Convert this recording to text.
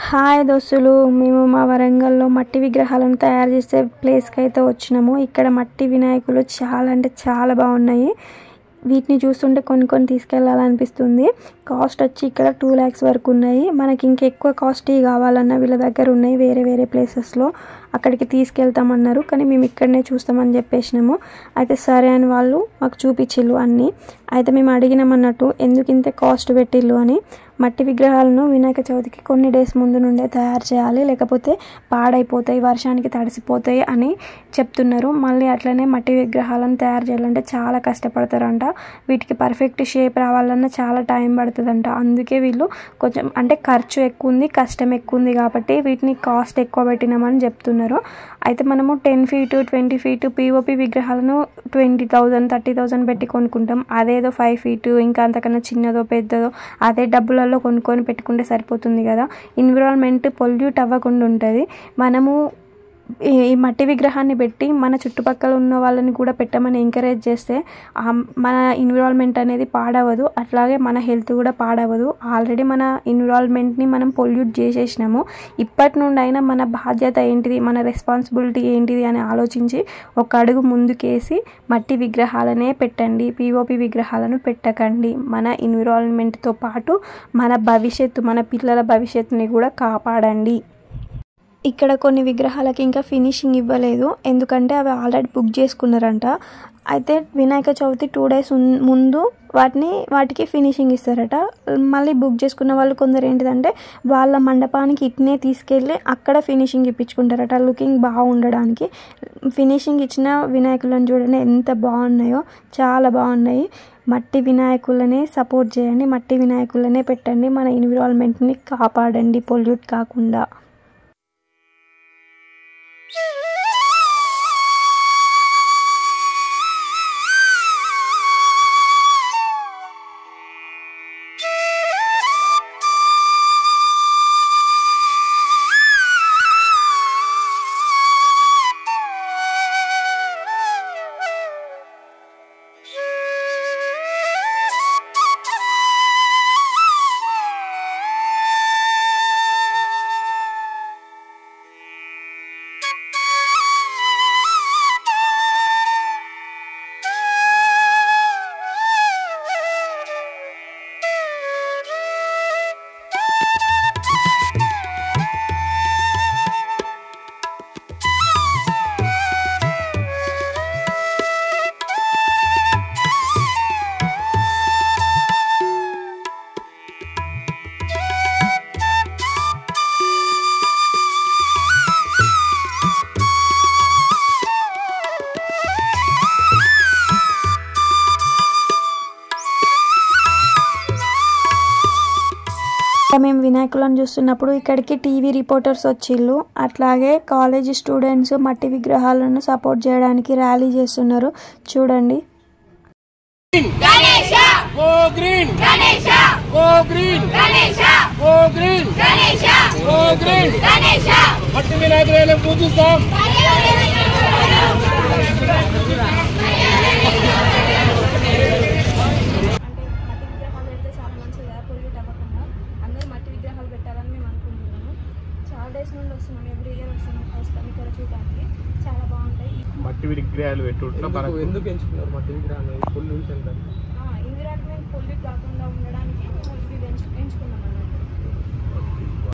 hi దోస్తులు మేము మా వరంగల్లో మట్టి విగ్రహాలను తయారు చేసే ప్లేస్కి అయితే వచ్చినాము ఇక్కడ మట్టి వినాయకులు చాలా అంటే చాలా బాగున్నాయి వీటిని చూస్తుంటే కొన్ని కొన్ని తీసుకెళ్ళాలనిపిస్తుంది కాస్ట్ వచ్చి ఇక్కడ టూ ల్యాక్స్ వరకు ఉన్నాయి మనకి ఇంకెక్కువ కాస్ట్ కావాలన్నా వీళ్ళ దగ్గర ఉన్నాయి వేరే వేరే ప్లేసెస్లో అక్కడికి తీసుకెళ్తామన్నారు కానీ మేము ఇక్కడనే చూస్తామని చెప్పేసినాము అయితే సరే అని వాళ్ళు మాకు చూపించిల్లు అన్నీ అయితే మేము అడిగినామన్నట్టు ఎందుకు ఇంత కాస్ట్ పెట్టిల్లు అని మట్టి విగ్రహాలను వినాయక చవితికి కొన్ని డేస్ ముందు నుండే తయారు చేయాలి లేకపోతే పాడైపోతాయి వర్షానికి తడిసిపోతాయి అని చెప్తున్నారు మళ్ళీ అట్లనే మట్టి విగ్రహాలను తయారు చేయాలంటే చాలా కష్టపడతారంట వీటికి పర్ఫెక్ట్ షేప్ రావాలన్నా చాలా టైం పడుతుందంట అందుకే వీళ్ళు కొంచెం అంటే ఖర్చు ఎక్కువ ఉంది కష్టం ఎక్కువ ఉంది కాబట్టి వీటిని కాస్ట్ ఎక్కువ పెట్టినామని చెప్తున్నారు అయితే మనము ten feet twenty feet POP విగ్రహాలను ట్వంటీ థౌజండ్ థర్టీ థౌజండ్ పెట్టి కొనుక్కుంటాం అదేదో ఫైవ్ ఫీట్ ఇంకా అంతకన్నా చిన్నదో పెద్దదో అదే డబ్బులలో కొనుక్కొని పెట్టుకుంటే సరిపోతుంది కదా ఎన్విరాన్మెంట్ పొల్యూట్ అవ్వకుండా ఉంటుంది మనము ఈ ఈ మట్టి విగ్రహాన్ని పెట్టి మన చుట్టుపక్కల ఉన్న వాళ్ళని కూడా పెట్టమని ఎంకరేజ్ చేస్తే ఆ మన ఎన్విరాన్మెంట్ అనేది పాడవదు అట్లాగే మన హెల్త్ కూడా పాడవదు ఆల్రెడీ మన ఎన్విరాన్మెంట్ని మనం పొల్యూట్ చేసేసినాము ఇప్పటి నుండి అయినా మన బాధ్యత ఏంటిది మన రెస్పాన్సిబిలిటీ ఏంటిది అని ఆలోచించి ఒక అడుగు ముందుకేసి మట్టి విగ్రహాలనే పెట్టండి పిఓపి విగ్రహాలను పెట్టకండి మన ఎన్విరాన్మెంట్తో పాటు మన భవిష్యత్తు మన పిల్లల భవిష్యత్తుని కూడా కాపాడండి ఇక్కడ కొన్ని విగ్రహాలకి ఇంకా ఫినిషింగ్ ఇవ్వలేదు ఎందుకంటే అవి ఆల్రెడీ బుక్ చేసుకున్నారంట అయితే వినాయక చవితి టూ డేస్ ముందు వాటిని వాటికి ఫినిషింగ్ ఇస్తారట మళ్ళీ బుక్ చేసుకున్న వాళ్ళు కొందరు ఏంటిదంటే వాళ్ళ మండపానికి ఇట్నే తీసుకెళ్ళి అక్కడ ఫినిషింగ్ ఇప్పించుకుంటారట లుకింగ్ బాగుండడానికి ఫినిషింగ్ ఇచ్చిన వినాయకులను చూడండి ఎంత బాగున్నాయో చాలా బాగున్నాయి మట్టి వినాయకులనే సపోర్ట్ చేయండి మట్టి వినాయకులనే పెట్టండి మన ఎన్విరాన్మెంట్ని కాపాడండి పొల్యూట్ కాకుండా మేము వినాయకులను చూస్తున్నప్పుడు ఇక్కడికి టీవీ రిపోర్టర్స్ వచ్చిళ్ళు అట్లాగే కాలేజీ స్టూడెంట్స్ మట్టి విగ్రహాలను సపోర్ట్ చేయడానికి ర్యాలీ చేస్తున్నారు చూడండి Ganesha go green Ganesha go green Ganesha go green Ganesha go green Ganesha మట్టి వినాయకులను పూజిస్తాం అంటే మట్టి విగ్రహాలు పెడితే చాలా మంచిది కదా పొల్యూట్ అవ్వకుండా అందరూ మట్టి విగ్రహాలు పెట్టాలని మేము అనుకుంటున్నాము చాలా డేస్ నుండి వస్తున్నాం ఎవ్రీ ఇయర్ వస్తున్నాం వస్తాం ఇక్కడ చూడడానికి చాలా బాగుంటాయి మట్టి విగ్రహాలు పెట్టుకుంటున్నా ఎందుకు మనకు ఎందుకు ఎంచుకున్నారు మట్టి విగ్రహాలు పొల్యూషన్ కంటే ఎన్విరాన్మెంట్ పొల్యూట్ కాకుండా ఉండడానికి మేము ఇవి ఎంచు ఎంచుకున్నాం అన్నమాట